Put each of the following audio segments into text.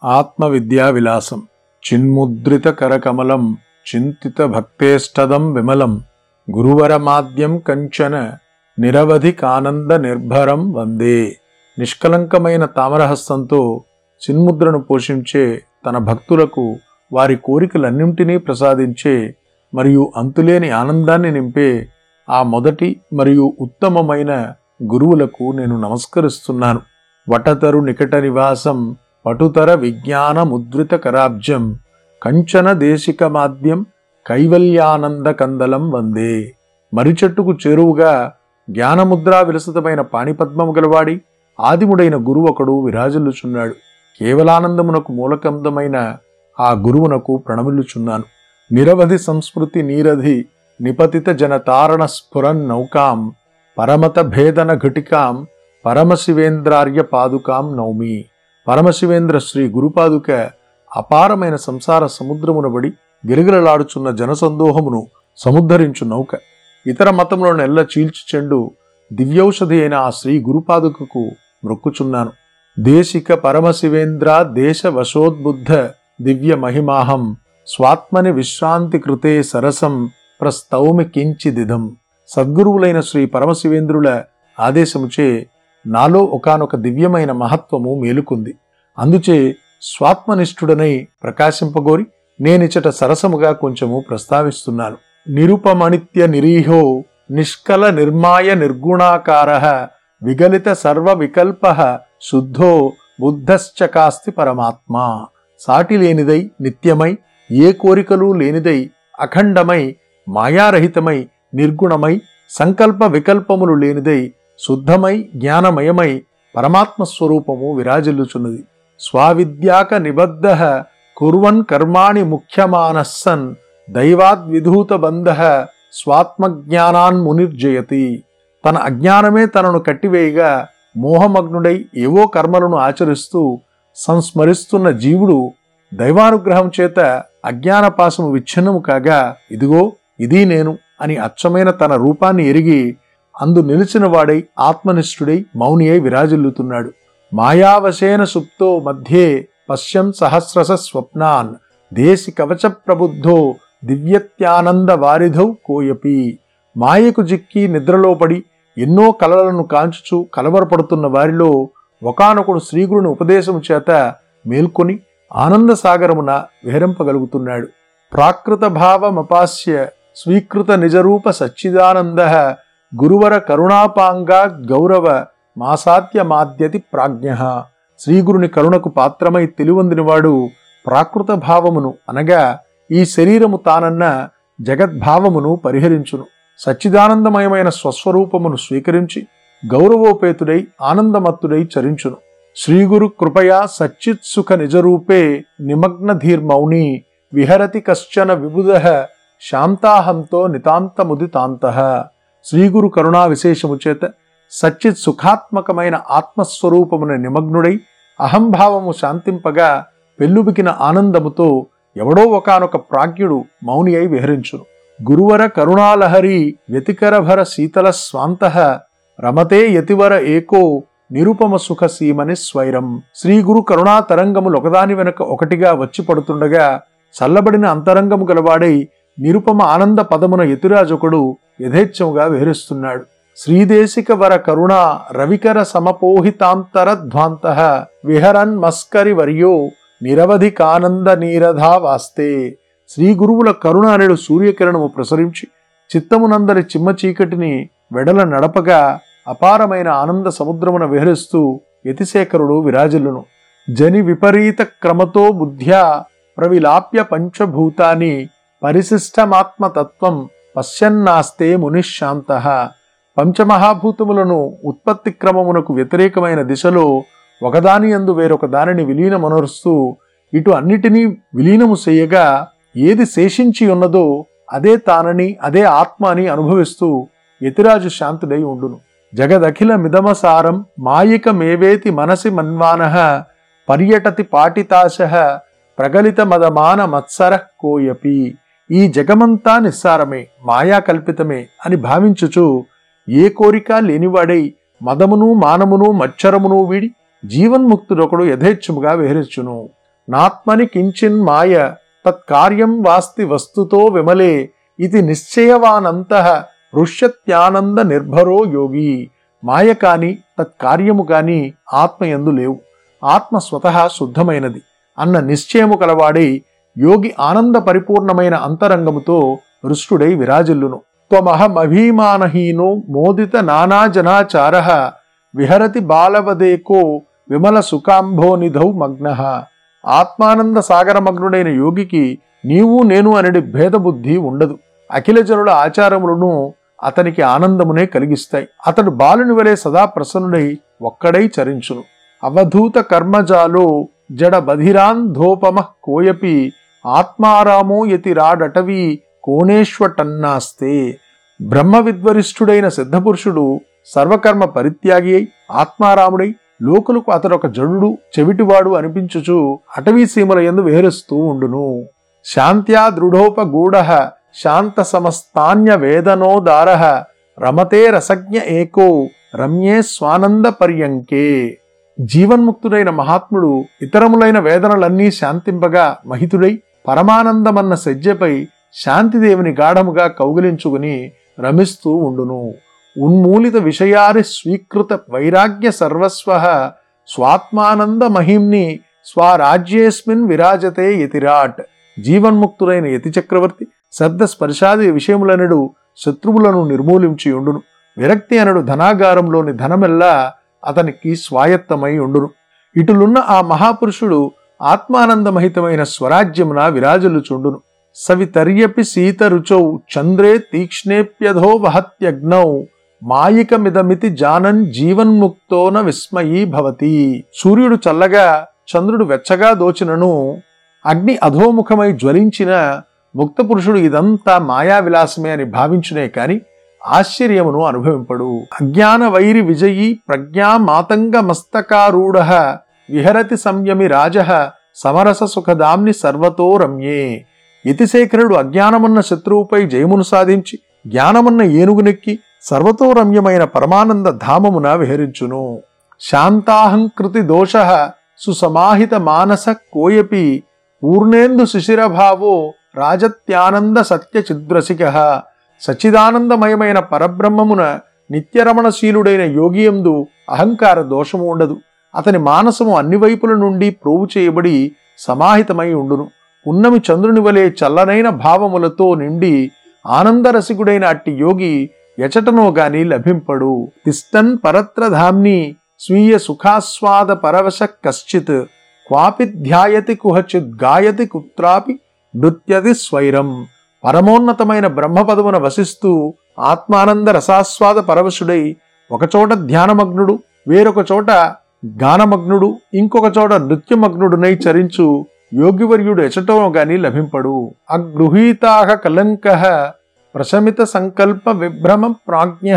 ఆత్మవిద్యా విలాసం చిన్ముద్రిత కరకమలం చింతిత భక్తేష్టదం విమలం గురువరమాద్యం కంచన నిరవధి కానంద నిర్భరం వందే నిష్కలంకమైన తామరహస్తంతో చిన్ముద్రను పోషించే తన భక్తులకు వారి కోరికలన్నింటినీ ప్రసాదించే మరియు అంతులేని ఆనందాన్ని నింపే ఆ మొదటి మరియు ఉత్తమమైన గురువులకు నేను నమస్కరిస్తున్నాను వటతరు నికట నివాసం పటుతర విజ్ఞాన ముద్రిత కరాబ్జం కంచన దేశిక మాద్యం కైవల్యానంద కందలం వందే మరిచెట్టుకు చేరువుగా జ్ఞానముద్రా విలసితమైన పాణిపద్మము గలవాడి ఆదిముడైన గురువొకడు విరాజిల్లుచున్నాడు కేవలానందమునకు మూలకందమైన ఆ గురువునకు ప్రణమిల్లుచున్నాను నిరవధి సంస్మృతి నీరధి నిపతిత జనతారణ స్ఫురన్ నౌకాం పరమత భేదన ఘటికాం పరమశివేంద్రార్య పాదుకాం నౌమి పరమశివేంద్ర శ్రీ గురుపాదుక అపారమైన సంసార సముద్రమునబడి గిరగిరలాడుచున్న జనసందోహమును సముద్ధరించు నౌక ఇతర మతములను ఎల్ల చీల్చి చెండు దివ్యౌషధి అయిన ఆ శ్రీ గురుపాదుకకు మ్రొక్కుచున్నాను దేశిక పరమశివేంద్ర దేశ వశోద్బుద్ధ దివ్య మహిమాహం స్వాత్మని విశ్రాంతి కృతే సరసం ప్రస్తౌమి కించిదిదం సద్గురువులైన శ్రీ పరమశివేంద్రుల ఆదేశముచే నాలో ఒకానొక దివ్యమైన మహత్వము మేలుకుంది అందుచే స్వాత్మనిష్ఠుడనై ప్రకాశింపగోరి నేనిచట సరసముగా కొంచెము ప్రస్తావిస్తున్నాను నిరుపమణిత్య నిరీహో నిష్కల నిర్మాయ నిర్గుణాకార విగలిత సర్వ వికల్ప శుద్ధో బుద్ధశ్చకాస్తి పరమాత్మ సాటి లేనిదై నిత్యమై ఏ కోరికలు లేనిదై అఖండమై మాయారహితమై నిర్గుణమై సంకల్ప వికల్పములు లేనిదై శుద్ధమై జ్ఞానమయమై పరమాత్మ స్వరూపము విరాజిల్లుచున్నది స్వావిద్యాక నిబద్ధ కుర్వన్ కర్మాణి ముఖ్యమానస్సన్ దైవాద్విధూత బంధ స్వాత్మజ్ఞానాన్ మునిర్జయతి తన అజ్ఞానమే తనను కట్టివేయగా మోహమగ్నుడై ఏవో కర్మలను ఆచరిస్తూ సంస్మరిస్తున్న జీవుడు దైవానుగ్రహం చేత అజ్ఞానపాసము విచ్ఛిన్నము కాగా ఇదిగో ఇదీ నేను అని అచ్చమైన తన రూపాన్ని ఎరిగి అందు నిలిచిన వాడై ఆత్మనిష్ఠుడై మౌని అయి విరాజిల్లుతున్నాడు మాయావశేన సుప్తో మధ్యే పశ్యం సహస్రస స్వప్నాన్ దేశి కవచ ప్రబుద్ధో దివ్యత్యానంద వారిధౌ కోయపి మాయకు జిక్కి నిద్రలో పడి ఎన్నో కలలను కాంచుచు కలవరపడుతున్న వారిలో ఒకనొకడు శ్రీగురుని ఉపదేశము చేత మేల్కొని ఆనంద సాగరమున విహరింపగలుగుతున్నాడు ప్రాకృత భావమపాస్య స్వీకృత నిజరూప సచ్చిదానంద గురువర కరుణాపాంగా గౌరవ మాసాత్య మాద్యతి ప్రాజ్ఞ శ్రీగురుని కరుణకు పాత్రమై తెలివందినవాడు ప్రాకృత భావమును అనగా ఈ శరీరము తానన్న జగద్భావమును పరిహరించును సచ్చిదానందమయమైన స్వస్వరూపమును స్వీకరించి గౌరవోపేతుడై ఆనందమత్తుడై చరించును శ్రీగురు కృపయా సచ్చిత్ సుఖ నిజరూపే నిమగ్న ధీర్మౌని విహరతి కశ్చన విబుధ శాంతాహంతో నితాంతముదితాంత శ్రీగురు కరుణా విశేషము చేత సచ్చిత్ సుఖాత్మకమైన ఆత్మస్వరూపమున నిమగ్నుడై అహంభావము శాంతింపగా పెల్లుబికిన ఆనందముతో ఎవడో ఒకనొక ప్రాజ్ఞుడు మౌని అయి విహరించును గురువర కరుణాలహరి వ్యతికరభర శీతల స్వాంత రమతే యతివర ఏకో నిరుపమ సుఖ సీమని స్వైరం శ్రీ గురు కరుణా తరంగములు ఒకదాని వెనుక ఒకటిగా వచ్చి పడుతుండగా చల్లబడిన అంతరంగము గలవాడై నిరుపమ ఆనంద పదమున యతిరాజొకడు యథేచ్ఛముగా విహరిస్తున్నాడు శ్రీదేశిక వర కరుణ రవికర సమపోహితాంతర ధ్వాంత విహరన్ మస్కరి వర్యో నిరవధికానంద నీరధా వాస్తే శ్రీ గురువుల కరుణ అనేడు సూర్యకిరణము ప్రసరించి చిత్తమునందరి చిమ్మ చీకటిని వెడల నడపగా అపారమైన ఆనంద సముద్రమున విహరిస్తూ యతిశేఖరుడు విరాజిల్లును జని విపరీత క్రమతో బుద్ధ్యా ప్రవిలాప్య పంచభూతాని పరిశిష్టమాత్మతత్వం పశ్యన్నాస్తే మునిశాంత పంచమహాభూతములను ఉత్పత్తి క్రమమునకు వ్యతిరేకమైన దిశలో ఒకదాని అందు వేరొక దానిని విలీనమనరుస్తూ ఇటు అన్నిటినీ విలీనము చేయగా ఏది శేషించి ఉన్నదో అదే తానని అదే ఆత్మ అని అనుభవిస్తూ యతిరాజు శాంతుడై ఉండును జగదఖిల మిదమసారం మాయిక మేవేతి మనసి మన్వాన పర్యటతి పాటితాశ ప్రగలిత మదమాన మత్సర కోయపి ఈ జగమంతా నిస్సారమే మాయా కల్పితమే అని భావించుచు ఏ కోరిక లేనివాడై మదమును మానమును మచ్చరమును వీడి జీవన్ముక్తుడొకడు యథేచ్ఛముగా విహరించును నాత్మని కించిన్ మాయ తత్కార్యం వాస్తి వస్తుతో విమలే ఇది నిశ్చయవానంత ఋష్యత్యానంద నిర్భరో యోగి మాయ కాని తత్కార్యము కాని ఆత్మయందు లేవు ఆత్మ స్వతహా శుద్ధమైనది అన్న నిశ్చయము కలవాడై యోగి ఆనంద పరిపూర్ణమైన అంతరంగముతో హృష్టుడై విరాజిల్లును త్వమహమభీమానహీనో మోదిత నానాజనాచార విహరతి బాలవదేకో విమల సుఖాంభోనిధౌ మగ్న ఆత్మానంద సాగరమగ్నుడైన యోగికి నీవు నేను అనడి భేదబుద్ధి ఉండదు అఖిల జనుల ఆచారములను అతనికి ఆనందమునే కలిగిస్తాయి అతడు బాలుని వలె సదా ప్రసన్నుడై ఒక్కడై చరించును అవధూత కర్మజాలో జడ బధిరాంధోపమ కోయపి ఆత్మారామో యతి రాడటవి కోణేశ్వటన్నాస్తే బ్రహ్మ విద్వరిష్ఠుడైన సిద్ధపురుషుడు సర్వకర్మ పరిత్యాగి అయి ఆత్మారాముడై లోకులకు అతడొక జడుడు చెవిటివాడు అనిపించుచు అటవీ సీమల ఎందు విహరిస్తూ ఉండును శాంత్యా దృఢోపగూఢ శాంత సమస్తాన్య వేదనోదార రమతే రసజ్ఞ ఏకో రమ్యే స్వానంద పర్యంకే జీవన్ముక్తుడైన మహాత్ముడు ఇతరములైన వేదనలన్నీ శాంతింపగా మహితుడై పరమానందమన్న సజ్జపై శాంతిదేవిని గాఢముగా కౌగిలించుకుని రమిస్తూ ఉండును ఉన్మూలిత విషయారి స్వీకృత వైరాగ్య సర్వస్వ స్వాత్మానంద మహిమ్ని స్వరాజ్యేస్మిన్ విరాజతే యతిరాట్ జీవన్ముక్తుడైన యతి చక్రవర్తి శబ్ద స్పర్శాది విషయములనడు శత్రువులను నిర్మూలించి ఉండును విరక్తి అనడు ధనాగారంలోని ధనమెల్లా అతనికి స్వాయత్తమై ఉండును ఇటులున్న ఆ మహాపురుషుడు ఆత్మానందమహితమైన స్వరాజ్యమున విరాజులుచుండును సవితర్యపి సీతరుచౌ చంద్రే తీక్ష్ణేప్యధో వహత్యగ్నౌ మాయికమిదమితి జానన్ జీవన్ముక్తోన విస్మయీ భవతి సూర్యుడు చల్లగా చంద్రుడు వెచ్చగా దోచినను అగ్ని అధోముఖమై జ్వలించిన ముక్త పురుషుడు ఇదంతా మాయా విలాసమే అని భావించునే కాని ఆశ్చర్యమును అనుభవింపడు అజ్ఞాన వైరి విజయీ ప్రజ్ఞా మాతంగ మస్తకారూఢ విహరతి సంయమి రాజ సమరస సుఖదాంని సర్వతో రమ్యే యతిశేఖరుడు అజ్ఞానమన్న శత్రువుపై జయమును సాధించి జ్ఞానమన్న ఏనుగునెక్కి సర్వతో రమ్యమైన పరమానంద ధామమున విహరించును శాంతాహంకృతి దోష సుసమాహిత మానస కోయపి పూర్ణేందు శిశిరభావో రాజత్యానంద సత్య చిద్రసిక సచ్చిదానందమయమైన పరబ్రహ్మమున నిత్యరమణశీలుడైన యోగియందు అహంకార దోషము ఉండదు అతని మానసము అన్ని వైపుల నుండి ప్రోవు చేయబడి సమాహితమై ఉండును ఉన్నమి చంద్రుని వలె చల్లనైన భావములతో నిండి ఆనందరసికుడైన అట్టి యోగి ఎచటనో గాని లభింపడు తిష్టన్ పరత్రధామ్ని స్వీయ సుఖాస్వాద పరవశ కశ్చిత్ క్వాపి ధ్యాయతి కుహచిత్ గాయతి కుత్రాపి నృత్యతి స్వైరం పరమోన్నతమైన బ్రహ్మపదమున వసిస్తూ ఆత్మానంద రసాస్వాద పరవశుడై ఒకచోట ధ్యానమగ్నుడు వేరొక చోట గానమగ్నుడు ఇంకొక చోట నృత్యమగ్నుడునై చరించు యోగివర్యుడు ఎచటో గాని లభింపడు అగృహీతాహ కలంక ప్రశమిత సంకల్ప విభ్రమ ప్రాజ్ఞ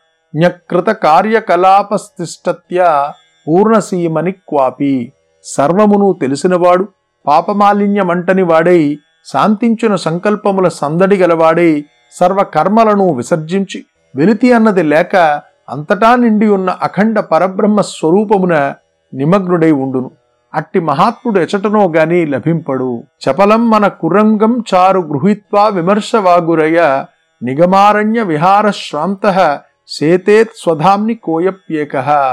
న్యకృత కార్యకలాపస్తిష్టత్య పూర్ణసీమని క్వాపి సర్వమును తెలిసినవాడు పాపమాలిన్యమంటని వాడై శాంతించిన సంకల్పముల సందడి గలవాడై సర్వ కర్మలను విసర్జించి వెలితి అన్నది లేక అంతటా నిండి ఉన్న అఖండ పరబ్రహ్మ స్వరూపమున నిమగ్నుడై ఉండును అట్టి మహాత్ముడు ఎచటనో గాని లభింపడు చపలం మన కురంగం చారు గృహీత్వా విమర్శవాగురయ నిగమారణ్య విహార శ్రాంత సేతేత్ స్వధాంని కోయప్యేక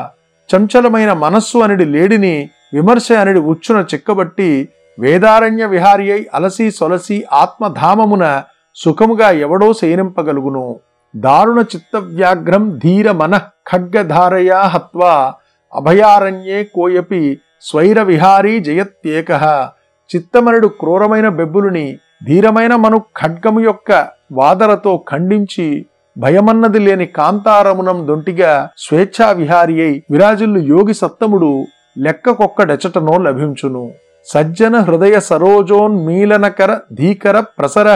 చంచలమైన మనస్సు అనిడి లేడిని విమర్శ అనిడి ఉచ్చున చిక్కబట్టి వేదారణ్య విహారి అయి అలసి సొలసి ఆత్మధామమున సుఖముగా ఎవడో శయనింపగలుగును దారుణ చిత్తవ్యాఘ్రం ధీర మనః ఖడ్గధారయా హత్వా అభయారణ్యే కోయపి స్వైర విహారీ జయత్యేక చిత్తమనుడు క్రూరమైన బెబ్బులుని ధీరమైన మను ఖడ్గము యొక్క వాదరతో ఖండించి భయమన్నది లేని కాంతారమునం దొంటిగా స్వేచ్ఛా విహారి అయి విరాజుల్లు యోగి సత్తముడు లెక్కకొక్కడెచటనో లభించును సజ్జన హృదయ సరోజోన్మీలనకర ధీకర ప్రసర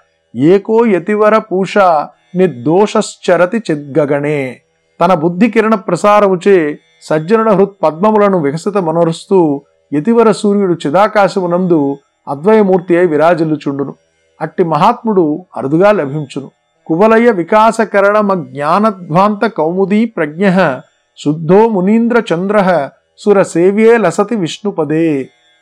ఏకో యతివర పూషా నిర్దోషశ్చరతి చిద్గగణే తన బుద్ధి కిరణ ప్రసారముచే సజ్జనుల హృత్ పద్మములను వికసిత మనరుస్తూ యతివర సూర్యుడు చిదాకాశమునందు అద్వయమూర్తి అయి విరాజిల్లుచుండును అట్టి మహాత్ముడు అరుదుగా లభించును కువలయ వికాసకరణమ జ్ఞానధ్వాంత కౌముదీ ప్రజ్ఞ శుద్ధో మునీంద్ర చంద్ర సుర సేవ్యే లసతి విష్ణుపదే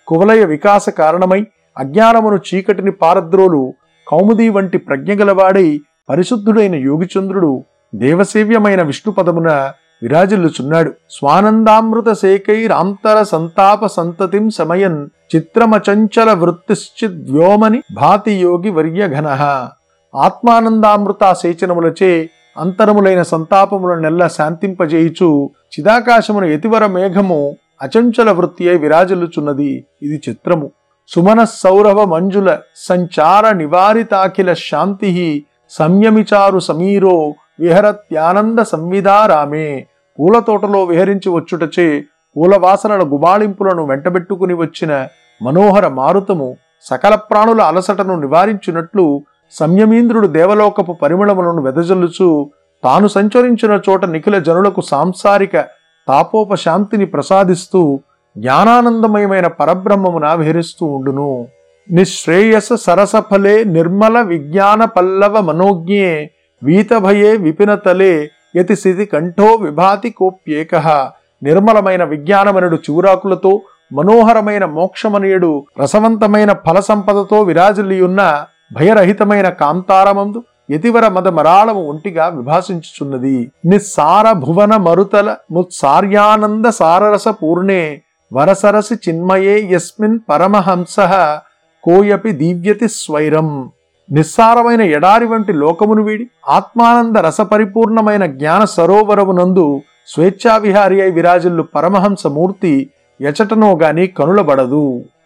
కువలయ వికాస కారణమై అజ్ఞానమును చీకటిని పారద్రోలు కౌముది వంటి ప్రజ్ఞగలవాడై పరిశుద్ధుడైన యోగిచంద్రుడు దేవసేవ్యమైన విష్ణు పదమున విరాజిల్లుచున్నాడు స్వానందామృత శేకైరాంతర సంతాప సంతతిం సమయన్ చిత్రమచంచల వృత్తిశ్చిద్ వ్యోమని భాతి యోగి వర్యఘన ఆత్మానందామృత సేచనములచే అంతరములైన సంతాపముల నెల్ల శాంతింపజేయుచు చిదాకాశమున యతివర మేఘము అచంచల వృత్తి అయి విరాజిల్లుచున్నది ఇది చిత్రము సుమన సౌరభ మంజుల సంచార నివారితాఖిల శాంతి సంయమిచారు సమీరో విహరత్యానంద సంవిధారామే పూల తోటలో విహరించి వచ్చుటచే పూల వాసనల గుబాళింపులను వెంటబెట్టుకుని వచ్చిన మనోహర మారుతము సకల ప్రాణుల అలసటను నివారించినట్లు సంయమీంద్రుడు దేవలోకపు పరిమళములను వెదజల్లుచు తాను సంచరించిన చోట నిఖిల జనులకు సాంసారిక తాపోపశాంతిని ప్రసాదిస్తూ జ్ఞానానందమయమైన పరబ్రహ్మమున విహరిస్తూ ఉండును నిశ్రేయస సరసఫలే నిర్మల విజ్ఞాన పల్లవ మనోజ్ఞే వీతభయే విపినతలే యతి స్థితి కంఠో విభాతి కోప్యేక నిర్మలమైన విజ్ఞానమనుడు చివురాకులతో మనోహరమైన మోక్షమనయుడు రసవంతమైన ఫల సంపదతో విరాజిల్లియున్న భయరహితమైన కాంతారమందు యతివర మద మరాళము ఒంటిగా విభాసించుచున్నది నిస్సార భువన మరుతల ముత్సార్యానంద సారరస పూర్ణే వరసరసి చిన్మయే యస్మిన్ పరమహంస కోయపి దీవ్యతి స్వైరం నిస్సారమైన ఎడారి వంటి లోకమును వీడి ఆత్మానంద రసపరిపూర్ణమైన జ్ఞాన సరోవరమునందు స్వేచ్ఛావిహారి అయి విరాజిల్లు పరమహంస మూర్తి ఎచటనో గాని కనులబడదు